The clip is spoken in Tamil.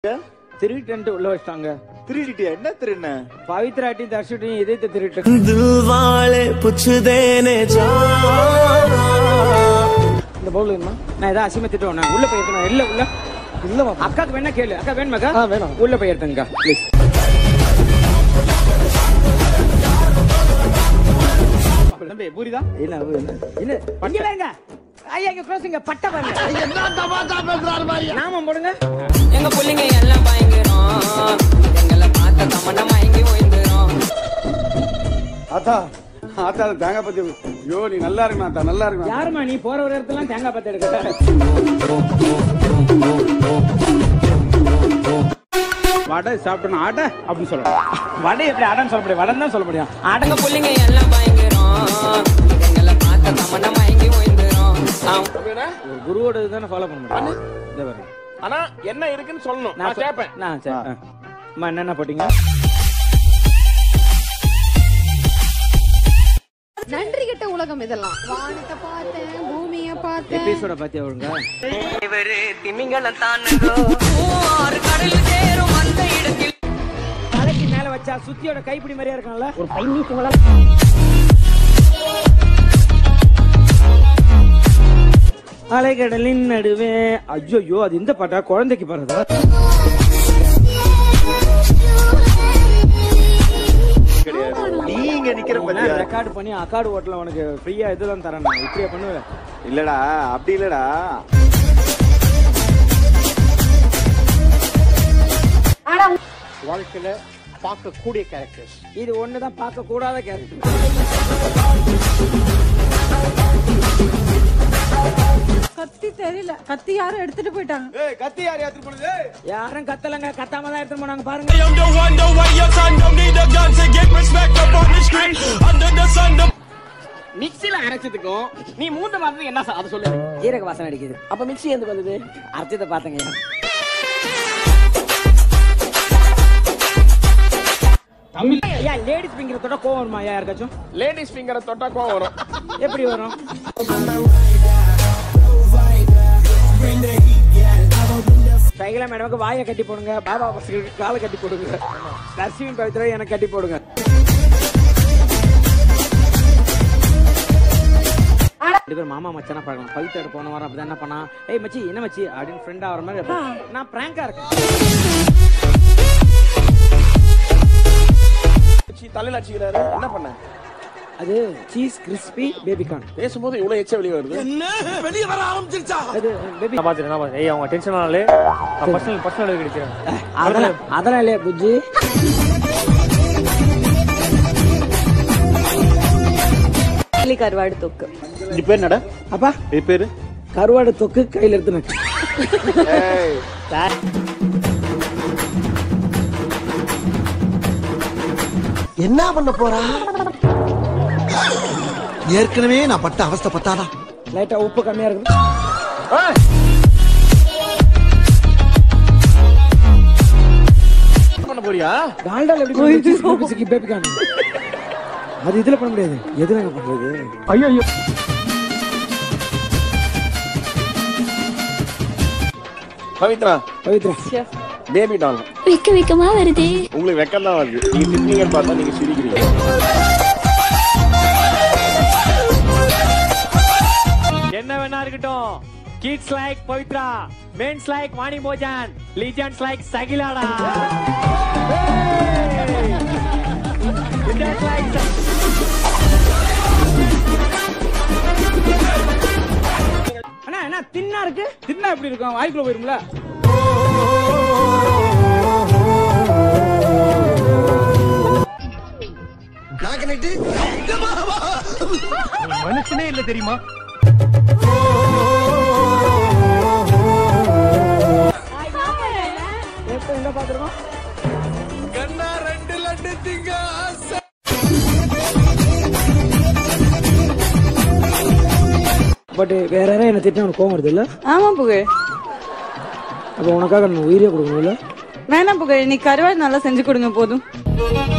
திருட்டு உள்ள வச்சிட்டாங்க திருடிட்டியா என்ன திருண்ண பவித்ராட்டி தர்ஷுட்டையும் இதயத்தை திருட்டு दिल वाले पूछते ने जाना இந்த பவுல் வேணுமா நான் ஏதாவது அசிமா திட்டுவேன் நான் உள்ள போய் இருக்கணும் இல்ல உள்ள இல்ல அக்காக்கு வேணா கேளு அக்கா வேணுமாக்கா வேணும் உள்ள போய் எடுத்துங்கக்கா ப்ளீஸ் தம்பி புரியுதா என்ன என்ன என்ன இங்க வாங்க ஐயா இங்க க்ளோசிங்க பட்ட பாருங்க நாமம் போடுங்க எங்க புள்ளைங்க எல்லாம் பயங்கரம் எங்களை பார்த்த தமண்ட மயங்கி ஓய்ந்துரும் ஆத்தா ஆத்தா தேங்காய் பத்தி ஐயோ நீ நல்லா இருக்கணும் ஆத்தா நல்லா இருக்கணும் யாருமா நீ போற ஒரு இடத்துல தேங்காய் பத்து எடுக்க வடை சாப்பிட்டணும் அடை அப்படின்னு சொல்லலாம் வடை எப்படி அடன்னு சொல்ல முடியும் வடன் தான் சொல்ல முடியும் அடங்க எங்க புள்ளைங்க எல்லாம் பயங்கரம் எங்களை பார்த்த தமண்ட மயங்கி ஓய்ந்துரும் அவங்க ஒரு குருவோட தானே ஃபாலோ பண்ண முடியும் இந்த பாருங்க ஆனா என்ன இருக்குன்னு சொல்லணும் நான் சொ- கேட்பேன் நான் சரி ஆ. அம்மா என்னென்ன போட்டீங்க நன்றி கெட்ட உலகம் இதெல்லாம் வானத்தை பார்த்தேன் பூமிய பார்த்தேன் எபிசோட பத்தி ஒழுங்கா இவரு திமிங்கலம் தானுங்கோ ஆறு கடல் சேரும் அந்த இடத்தில் தலைக்கு மேல வச்சா சுத்தியோட கைப்பிடி மாதிரியா இருக்கும்ல ஒரு பையன் அலைக்கடலின் நடுவே ஐயோ அது இந்த பாட்டா குழந்தைக்கு பாருதா நீ இங்க நிக்கிற பத்தியா ரெக்கார்டு பண்ணி அக்கார்டு ஓட்டல உனக்கு ஃப்ரீயா இதுதான் தரேன் நான் இப்படியே பண்ணுவேன் இல்லடா அப்படி இல்லடா வாழ்க்கையில பார்க்கக்கூடிய கேரக்டர்ஸ் இது ஒண்ணுதான் பார்க்க கூடாத கேரக்டர் கத்தி தெரியல கத்தி யாரும் எடுத்துட்டு போயிட்டாங்க ஏய் கத்தி யார் யாத்திரை போனது யாரும் கத்தலங்க கத்தாம தான் எடுத்து போனாங்க பாருங்க I am the one, the way your son don't need a gun to get respect up on the street. Under the sun, the மிக்ஸில அரைச்சதுக்கும் நீ மூந்த மாதிரி என்ன சா- அதை சொல்லு ஜீரக வாசனை அடிக்குது அப்ப மிக்ஸி எதுக்கு வந்தது அர்த்தத்தை பாத்தங்க தமிழ் ஐயா லேடிஸ் பிங்கிற தொட கோவம் வருமா ஐயா யாருக்காச்சும் லேடிஸ் ஃபிங்கரை தொட்டா கோவம் வரும் எப்படி வரும் சைகிளா மேடமுக்கு வாயை கட்டி போடுங்க பாபா பசங்களுக்கு காலை கட்டி போடுங்க நர்சிங் பவித்ரா எனக்கு கட்டி போடுங்க ரெண்டு பேரும் மாமா மச்சானா பார்க்கலாம் பவித்ரா போன வாரம் அப்படிதான் என்ன பண்ணா ஏய் மச்சி என்ன மச்சி அப்படின்னு ஃப்ரெண்டா வர மாதிரி இருப்பேன். நான் பிராங்கா இருக்கேன் சி, தலையில அடிச்சுக்கிறாரு என்ன பண்ண அது சீஸ் கிறிஸ்பி பேபிகான் பேசும்போது இவ்வளவு எச்ச வெளியே வருது அது பேபி நான் பாத்துறேன் நான் பாத்துறேன் ஏய் அவங்க டென்ஷன் ஆனாலே பர்சனல் பர்சனல் கிடைக்கிறேன் அதெல்லாம் அதெல்லாம் இல்லையா புஜ்ஜி கருவாடு தொக்கு இது பேர் என்னடா அப்பா இது பேரு கருவாடு தொக்கு கையில எடுத்து நக்கு. ஏய் என்ன பண்ண போறா ஏற்கனவே நான் பட்ட அவஸ்தை பத்தாதா லைட்டா உப்பு கம்மியா இருக்கு என்ன பண்ண போறியா டால்டால எப்படி பண்ணுவீங்க? சீஸ் பேபிக்கு பேபிகான் அது இதுல பண்ண முடியாது எதுல பண்றது ஐயோ ஐயோ பவித்ரா பவித்ரா பேபி டால் வெக்க வெக்கமா வருதே உங்களுக்கு வெக்கம் தான் வருது நீங்க திட்டுறீங்கன்னு பார்த்தா நீங்க சிரிக்கிறீங்க என்ன வேணா இருக்கட்டும் kids like Pavithra men's like Vani மோஜான் லீஜண்ட்ஸ் லைக் சகிலாடா Legends like அண்ணா என்ன தின்னா இருக்கு தின்னா எப்படி இருக்கும் வாய்க்குள்ள போயிரும்ல மனுஷனே இல்ல தெரியுமா எப்ப எங்க பாத்துருக்கோம் பட் வேற யாரும் என்ன திட்டம் உனக்கு கோவம் வருது இல்ல ஆமா புகழ் அப்ப உனக்காக நான் உயிரே கொடுக்கணும்ல வேணாம் புகழ் நீ கருவாடு நல்லா செஞ்சு கொடுங்க போதும்